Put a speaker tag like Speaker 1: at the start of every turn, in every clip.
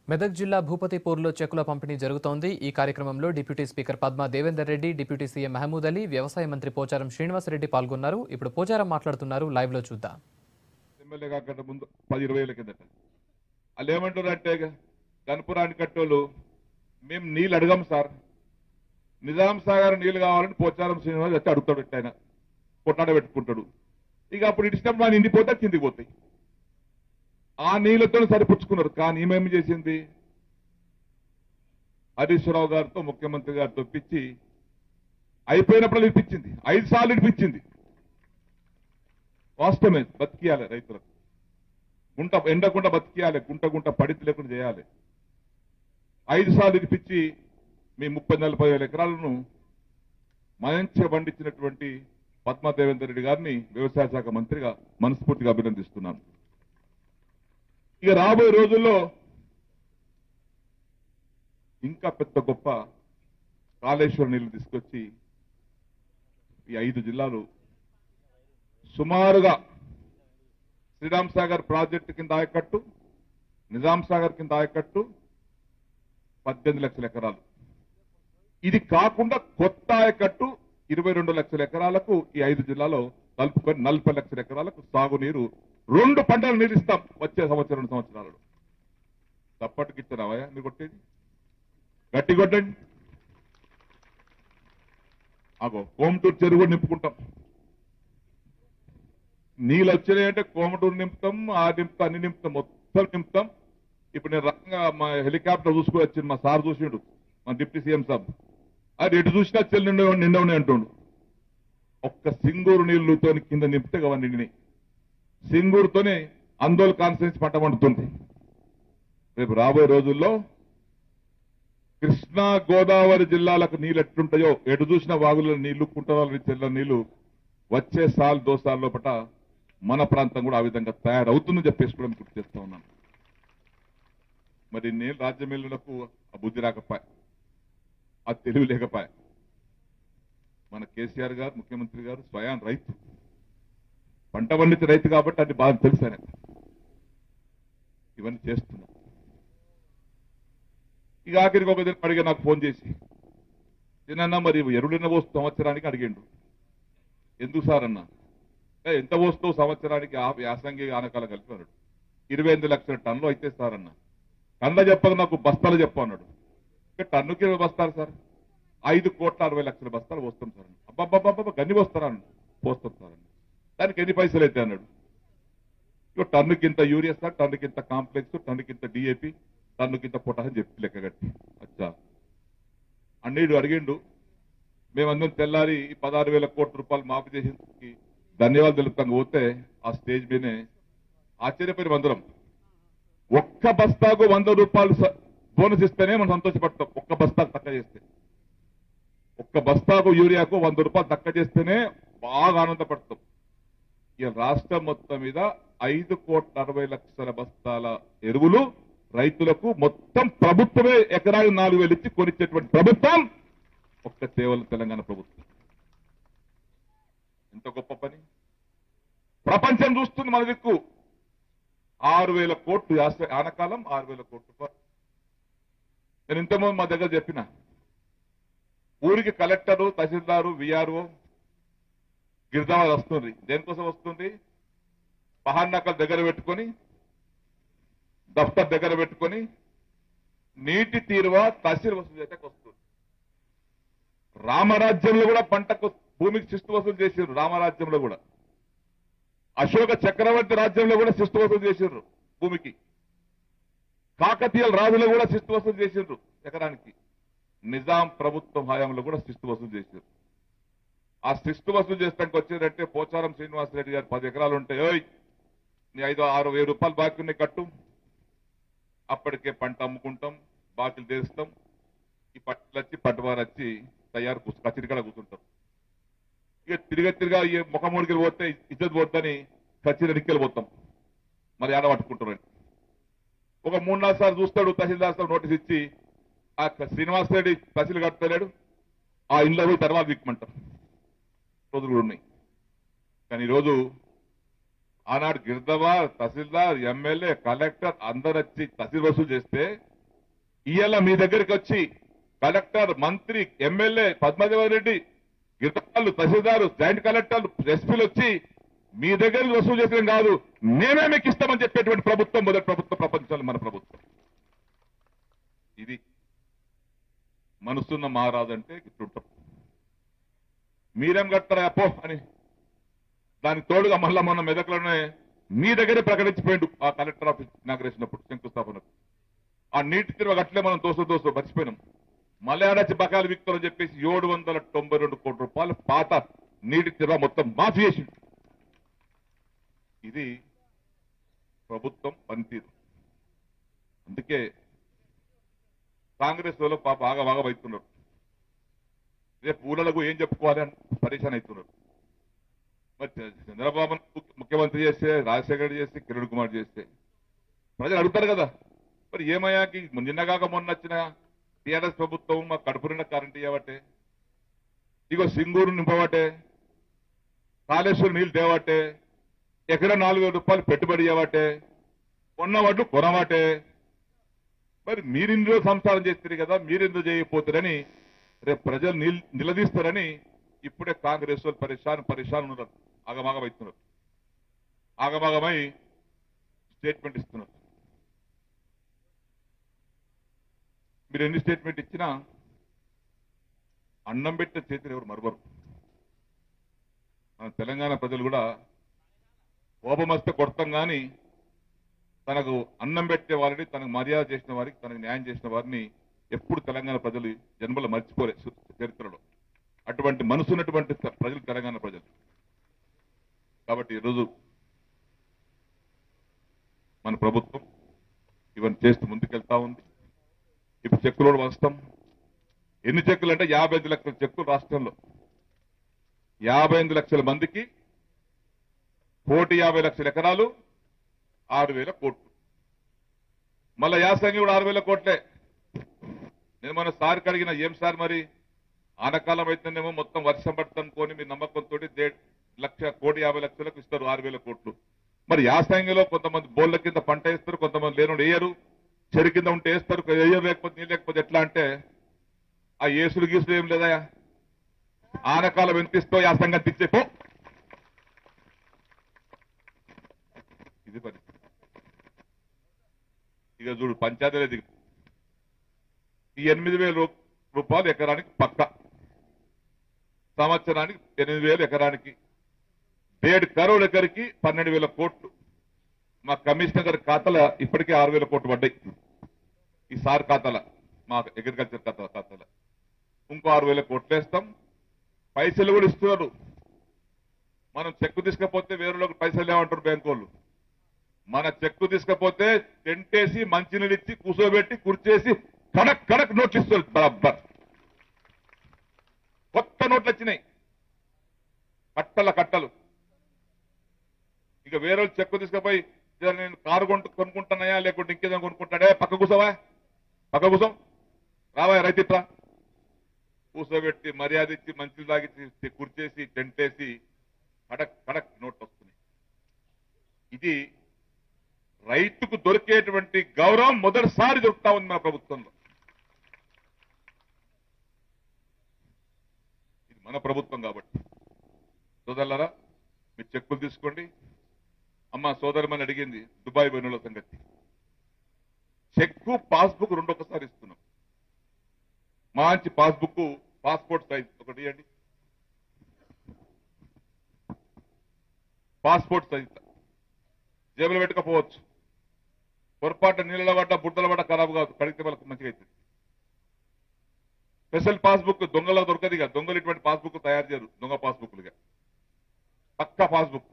Speaker 1: మెదక్ జిల్లా భూపతిపూర్లో చెక్కుల పంపిణీ జరుగుతోంది ఈ కార్యక్రమంలో deputy speaker Padma Devender Reddy deputy CM Mahmood Ali వ్యవసాయ మంత్రి పోచారం శ్రీనివాసరెడ్డి పాల్గొన్నారు ఇప్పుడు పోచారం మాట్లాడుతున్నారు లైవ్ లో చూద్దాం
Speaker 2: ఎమ్మెల్యే కాకుండా ముందు పది ఇరవై ఏళ్ళ కిందట వాళ్ళు ఏమంటారు అంటే గణపురాన్ని కట్టోళ్ళు మేము నీళ్ళు అడగం సార్ నిజాం సాగర్ నీళ్ళు కావాలని పోచారం శ్రీనివాస్ వచ్చి అడుగుతాడు ఇట్ట ఆయన కొట్టాడ పెట్టుకుంటాడు ఇక అప్పుడు ఇచ్చినప్పుడు ఆయన ఇండిపోతే కిందికి పోతాయి ఆ నీళ్ళతో సరిపుచ్చుకున్నారు కానీ ఈమెం చేసింది హరీశ్వరరావు గారితో ముఖ్యమంత్రి గారితో ఇప్పించి అయిపోయినప్పుడు ఇప్పించింది ఐదు సార్లు ఇప్పించింది వాస్తవమే బతికియాలి రైతులకు గుంట ఎండకుండా బతికియాలి గుంట గుంట పడితే లేకుండా చేయాలి ఐదు సార్లు ఇరిపించి మీ ముప్పై నలభై వేల ఎకరాలను మంచిగా పండించినటువంటి పద్మా దేవేందర్ రెడ్డి గారిని వ్యవసాయ శాఖ మంత్రిగా మనస్ఫూర్తిగా అభినందిస్తున్నాను ఇక రాబోయే రోజుల్లో ఇంకా పెద్ద గొప్ప కాళేశ్వరం నీళ్లు తీసుకొచ్చి ఈ ఐదు జిల్లాలు సుమారుగా శ్రీరామ్ సాగర్ ప్రాజెక్టు కింద ఆయకట్టు నిజాం సాగర్ కింద ఆయకట్టు పద్దెనిమిది లక్షల ఎకరాలు ఇది కాకుండా కొత్త ఆయకట్టు ఇరవై రెండు లక్షల ఎకరాలకు ఈ ఐదు జిల్లాలో కలుపుకొని నలభై లక్షల ఎకరాలకు సాగునీరు రెండు పంటలు నీరు ఇస్తాం వచ్చే సంవత్సరం రెండు సంవత్సరాలలో తప్పటికి ఇస్తున్నావా మీరు కొట్టేది గట్టి కొట్టండి అగో కోమటూరు చెరువు కూడా నింపుకుంటాం నీళ్ళు వచ్చినాయంటే కోమటూరు నింపుతాం ఆ నింపుతాం అన్ని నింపుతాం మొత్తం నింపుతాం ఇప్పుడు నేను రకంగా మా హెలికాప్టర్ చూసుకుని వచ్చింది మా సార్ చూసిండు మా డిప్యూటీ సీఎం సాబ్ అది ఎటు చూసినా చెల్లి నిండా నిండవని అంటుండు ఒక్క సింగూరు నీళ్లతో కింద నింపితే అవన్నీ నిండినాయి సింగూరుతోనే ఆందోళన కాన్ఫరెన్స్ పంట పండుతుంది రేపు రాబోయే రోజుల్లో కృష్ణా గోదావరి జిల్లాలకు నీళ్ళు ఎట్లుంటాయో ఎటు చూసిన వాగుల నీళ్లు కుంటరాల చెల్ల నీళ్లు వచ్చే సాల్ దోసాల లోపట మన ప్రాంతం కూడా ఆ విధంగా తయారవుతుందని చెప్పేసి కూడా గుర్తు చేస్తా ఉన్నాను మరి నేను రాజ్యమేలులకు ఆ బుద్ధి రాకపాయ ఆ తెలివి లేకపాయ మన కేసీఆర్ గారు ముఖ్యమంత్రి గారు స్వయాన్ రైతు పంట పండించే రైతు కాబట్టి అది బాగా తెలుసు ఆయనకు ఇవన్నీ చేస్తున్నారు ఇక ఆఖరికి ఒక దిన అడిగా నాకు ఫోన్ చేసి తినన్నా మరి ఎరుడిన పోస్తూ సంవత్సరానికి అడిగిండు ఎందుకు సార్ అన్న "ఏ, ఎంత పోస్తావు సంవత్సరానికి ఆ యాసంగి ఆనకాలం కలిపి అన్నాడు ఇరవై ఎనిమిది లక్షల టన్నులు అయితే సార్ అన్న టన్నుల చెప్పక నాకు బస్తాలు చెప్పు అన్నాడు ఇక టన్నుకి ఇరవై బస్తాలు సార్ ఐదు కోట్ల అరవై లక్షల బస్తాలు పోస్తాం సార్ అన్న అబ్బాబ్బాబ్బా గన్ని పోస్తారా అన్న పోస్తాం సార్ అన్న దానికి ఎన్ని పైసలు అయితే అన్నాడు ఇక టన్నుకి ఇంత యూరియా సార్ టన్నుకి ఇంత కాంప్లెక్స్ టన్నుకి ఇంత డిఏపి టన్నుకి ఇంత పొటాష్ చెప్పి లెక్క కట్టి అచ్చా అన్నీడు అడిగిండు మేమందరం తెల్లారి ఈ పదహారు వేల కోట్ల రూపాయలు మాఫీ చేసేందుకు ధన్యవాదాలు తెలుపుతాం పోతే ఆ స్టేజ్ మీదనే ఆశ్చర్యపోయిన అందరం ఒక్క బస్తాకు వంద రూపాయలు స- బోనస్ ఇస్తేనే మనం సంతోషపడతాం ఒక్క బస్తాకు తక్కువ చేస్తే ఒక్క బస్తాకు యూరియాకు వంద రూపాయలు తక్కువ చేస్తేనే బాగా ఆనందపడతాం ఈ రాష్ట్రం మొత్తం మీద ఐదు కోట్ల అరవై లక్షల బస్తాల ఎరువులు రైతులకు మొత్తం ప్రభుత్వమే ఎకరాకి నాలుగు వేలు ఇచ్చి కొనిచ్చేటువంటి ప్రభుత్వం ఒక్క కేవలం తెలంగాణ ప్రభుత్వం ఎంత గొప్ప పని ప్రపంచం చూస్తుంది మన దిక్కు ఆరు వేల కోట్లు యాస- ఆనకాలం ఆరు వేల కోట్లు రూపాయలు. నేను ఇంతకుముందు మా దగ్గర చెప్పిన ఊరికి కలెక్టరు తహసీల్దారు విఆర్ఓ గిరిజావాలు వస్తుంది దేనికోసం వస్తుంది పహాన్నాకలు దగ్గర పెట్టుకొని దఫ్తర్ దగ్గర పెట్టుకొని నీటి తీరువ తహసీల్ వసూలు చేయటకు వస్తుంది రామరాజ్యంలో కూడా పంటకు భూమికి శిస్తు వసూలు చేసారు రామరాజ్యంలో కూడా అశోక చక్రవర్తి రాజ్యంలో కూడా శిస్తు వసూలు చేసారు భూమికి కాకతీయుల రాజులు కూడా శిస్తు వసూలు చేసిండ్రు ఎకరానికి నిజాం ప్రభుత్వం హయాంలో కూడా శిస్తు వసూలు చేశారు ఆ శిస్తు వసూలు చేస్తానికి వచ్చేదంటే పోచారం శ్రీనివాసరెడ్డి గారు పది ఎకరాలు ఉంటాయి ఓయ్ నీ ఐదు ఆరు వెయ్యి రూపాయలు బాకీ ఉన్నాయి కట్టు అప్పటికే పంట అమ్ముకుంటాం బాకీలు తీరుస్తాం ఈ పట్టులు వచ్చి పట్టువారు వచ్చి తయారు కూర్చు కచ్చిరికడ కూర్చుంటాం ఇక తిరిగి తిరిగా ఈ ముఖమూడికి పోతే ఇజ్జత్ పోద్దని కచ్చిరికెళ్ళి పోతాం మరి ఆడ పట్టుకుంటారు ఒక మూడు నాలుగు సార్లు చూస్తాడు తహసీల్దార్ సార్ నోటీస్ ఇచ్చి ఆ శ్రీనివాస్ రెడ్డి తహసీల్ కట్టలేడు ఆ ఇంట్లో పోయి తర్వాత విక్కమంటారు రోజులు కూడా ఉన్నాయి కానీ ఈరోజు ఆనాడు గిరిదవా తహసీల్దార్ ఎమ్మెల్యే కలెక్టర్ అందరు వచ్చి తహసీల్ వసూలు చేస్తే ఇవాళ మీ దగ్గరికి వచ్చి కలెక్టర్ మంత్రి ఎమ్మెల్యే పద్మదేవ రెడ్డి గిరిజనాలు తహసీల్దారు జాయింట్ కలెక్టర్లు ఎస్పీలు వచ్చి మీ దగ్గర వసూలు చేసిన కాదు మేమే మీకు ఇస్తామని చెప్పేటువంటి ప్రభుత్వం మొదటి ప్రభుత్వం ప్రపంచంలో మన ప్రభుత్వం ఇది మనసున్న మహారాజంటే ఇట్లుంటాం మీరేం కడతారా అప్పో అని దానికి తోడుగా మళ్ళా మొన్న మెదక్లోనే మీ దగ్గరే ప్రకటించిపోయిండు ఆ కలెక్టర్ ఆఫీస్ ఇనాగ్రేషన్ అప్పుడు శంకుస్థాపనకు ఆ నీటి తిరువ అట్లే మనం దోస దోస మర్చిపోయినాం మలయాళచి బకాలు విక్తారని చెప్పేసి ఏడు వందల తొంభై రెండు కోట్ల రూపాయలు పాత నీటి తిరువ మొత్తం మాఫీ చేసిండు ఇది ప్రభుత్వం పనితీరు అందుకే కాంగ్రెస్ వాళ్ళు పాప బాగా బాగా అవుతున్నారు రేపు ఊళ్ళకు ఏం చెప్పుకోవాలి అని పరేషాన్ అవుతున్నారు మరి చంద్రబాబు ముఖ్యమంత్రి చేస్తే రాజశేఖర రెడ్డి చేస్తే కిరణ్ కుమార్ చేస్తే ప్రజలు అడుగుతారు కదా మరి ఏమయ్యాకి నిన్నగాక మొన్న వచ్చిన టీఆర్ఎస్ ప్రభుత్వం మా కడుపు నిండా కరెంట్ ఇవ్వబట్టే ఇగో సింగూరు నింపబట్టే కాళేశ్వరం నీళ్ళు తేవట్టే ఎక్కడ నాలుగు వేల రూపాయలు పెట్టుబడి ఇవ్వబట్టే కొన్న వడ్లు కొనవాటే మరి మీరిందులో సంసారం చేస్తారు కదా మీరెందుకు చేయకపోతారని రేపు ప్రజలు నిల్- నిలదీస్తారని ఇప్పుడే కాంగ్రెస్ వాళ్ళు పరిశాన్ పరిశాన్ ఉన్నారు ఆగమాగం అవుతున్నారు ఆగమాగమై స్టేట్మెంట్ ఇస్తున్నారు మీరు ఎన్ని స్టేట్మెంట్ ఇచ్చినా అన్నం పెట్టిన చేతులు ఎవరు మరవరు మన తెలంగాణ ప్రజలు కూడా కోపమస్తే కొడతాం కానీ తనకు అన్నం పెట్టే వారిని తనకు మర్యాద చేసిన వారికి తనకు న్యాయం చేసిన వారిని ఎప్పుడు తెలంగాణ ప్రజలు జన్మలో మర్చిపోలే సు- చరిత్రలో అటువంటి మనసు ఉన్నటువంటి త- ప్రజలు తెలంగాణ ప్రజలు కాబట్టి ఈరోజు మన ప్రభుత్వం ఇవన్నీ చేస్తూ ముందుకెళ్తా ఉంది ఇప్పుడు చెక్కులు కూడా వస్తాం ఎన్ని చెక్కులు అంటే యాభై ఐదు లక్షల చెక్కులు రాష్ట్రంలో యాభై ఎనిమిది లక్షల మందికి కోటి యాభై లక్షల ఎకరాలు ఆరు వేల కోట్లు మళ్ళా యాసంగి కూడా ఆరు వేల కోట్లే నేను మన సార్కి అడిగిన ఏం సార్ మరి ఆనకాలం అయితేనేమో మొత్తం వర్షం పడుతుందనుకోని మీ నమ్మకంతో లక్ష కోటి యాభై లక్షలకు ఇస్తారు ఆరు వేల కోట్లు మరి యాసంగిలో కొంతమంది బోళ్ళ కింద పంట వేస్తారు కొంతమంది లేను వేయరు చెరు కింద ఉంటే వేస్తారు వేయరు లేకపోతే నీళ్ళు లేకపోతే ఎట్లా అంటే ఆ ఏసులు గీసులు ఏం లేదా ఆనకాలం ఎంత ఇస్తో యాసంగా తెచ్చే పో ఇది పరిస్థితి ఇక చూడు పంచాయతీలే దిగు ఈ ఎనిమిది వేల రూ- రూపాయలు ఎకరానికి పక్క సంవత్సరానికి ఎనిమిది వేలు ఎకరానికి డేఢ్ కరోడ్ ఎకరికి పన్నెండు వేల కోట్లు మా కమిషనర్ గారి ఖాతాల ఇప్పటికే ఆరు వేల కోట్లు పడ్డాయి ఈ సార్ ఖాతాల మా అగ్రికల్చర్ ఖాతా ఖాతాల ఇంకో ఆరు వేల కోట్లు వేస్తాం పైసలు కూడా ఇస్తున్నారు మనం చెక్కు తీసుకపోతే వేరేలోకి పైసలు లేవంటారు బ్యాంకు వాళ్ళు మన చెక్కు తీసుకపోతే టెంటేసి మంచినీళ్ళు ఇచ్చి కూర్చోబెట్టి కుర్చేసి కడక్ కడక్ నోట్లు ఇస్తారు బరాబర్ కొత్త నోట్లు వచ్చినాయి కట్టల కట్టలు ఇక వేరే వాళ్ళు చెక్కు తీసుకుపోయి "ఇదిగో నేను కారు కొంటు కొనుక్కుంటున్నాయా లేకుంటే ఇంకేదో కొనుక్కుంటాడే పక్క కూసవా పక్క కూసం రావా రైతిట్రా కూసోబెట్టి మర్యాద ఇచ్చి మంచిలు తాగిచ్చి కుర్చేసి టెంటేసి కడక్ కడక్ నోట్లు వస్తున్నాయి ఇది రైతుకు దొరికేటువంటి గౌరవం మొదటిసారి దొరుకుతా ఉంది మన ప్రభుత్వంలో ఇది మన ప్రభుత్వం కాబట్టి సోదరులారా మీరు చెక్కులు తీసుకోండి అమ్మ సోదరమని అడిగింది దుబాయ్ పోయిన సంగతి చెక్కు పాస్బుక్ రెండు ఒకసారి ఇస్తున్నాం మంచి పాస్బుక్ పాస్పోర్ట్ సైజ్ ఒకటి ఇవ్వండి పాస్పోర్ట్ సైజ్ జేబులో పెట్టుకపోవచ్చు పొరపాటు నీళ్ళ పడ్డ బుట్టల పడ్డ ఖరాబ్ కాదు కడిగితే వాళ్ళకి మంచిగా అవుతుంది స్పెషల్ పాస్బుక్ దొంగలో దొరకదు ఇక దొంగలు ఇటువంటి పాస్బుక్ తయారు చేయరు దొంగ పాస్బుక్లుగా పక్కా పాస్బుక్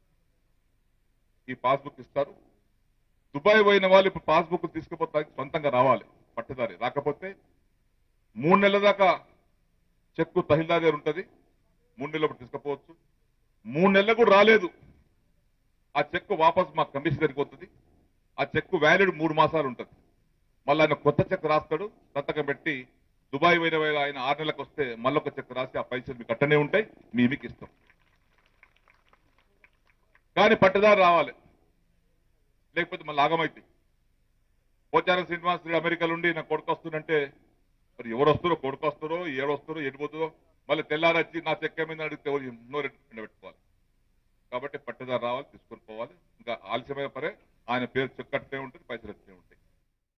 Speaker 2: ఈ పాస్బుక్ ఇస్తారు దుబాయ్ పోయిన వాళ్ళు ఇప్పుడు పాస్బుక్ తీసుకుపోతే సొంతంగా రావాలి పట్టుదారి రాకపోతే మూడు నెలల దాకా చెక్కు తహిల్దార్ దగ్గర ఉంటుంది మూడు నెలలు తీసుకుపోవచ్చు మూడు నెలలకు రాలేదు ఆ చెక్కు వాపస్ మా కమిషన్ దగ్గరికి వస్తుంది ఆ చెక్కు వ్యాలిడ్ మూడు మాసాలు ఉంటుంది మళ్ళీ ఆయన కొత్త చెక్ రాస్తాడు సంతకం పెట్టి దుబాయ్ పోయిన వేళ ఆయన ఆరు నెలలకు వస్తే మళ్ళీ ఒక చెక్ రాసి ఆ పైసలు మీకు అట్టనే ఉంటాయి మీ మీకు ఇస్తాం కానీ పట్టుదారు రావాలి లేకపోతే మళ్ళీ ఆగమైతే పోచారం శ్రీనివాస్ రెడ్డి అమెరికా నుండి నా కొడుకు వస్తుందంటే మరి ఎవరు వస్తారో కొడుకు వస్తారో ఏడు వస్తారో ఎటు పోతుందో మళ్ళీ తెల్లారి వచ్చి నా చెక్క మీద అడిగితే ఎవరు నోరు పెట్టుకోవాలి కాబట్టి పట్టుదల రావాలి తీసుకొని పోవాలి ఇంకా ఆలస్యమైన పరే ఆయన పేరు చెక్కట్టే ఉంటుంది పైసలు వస్తాయి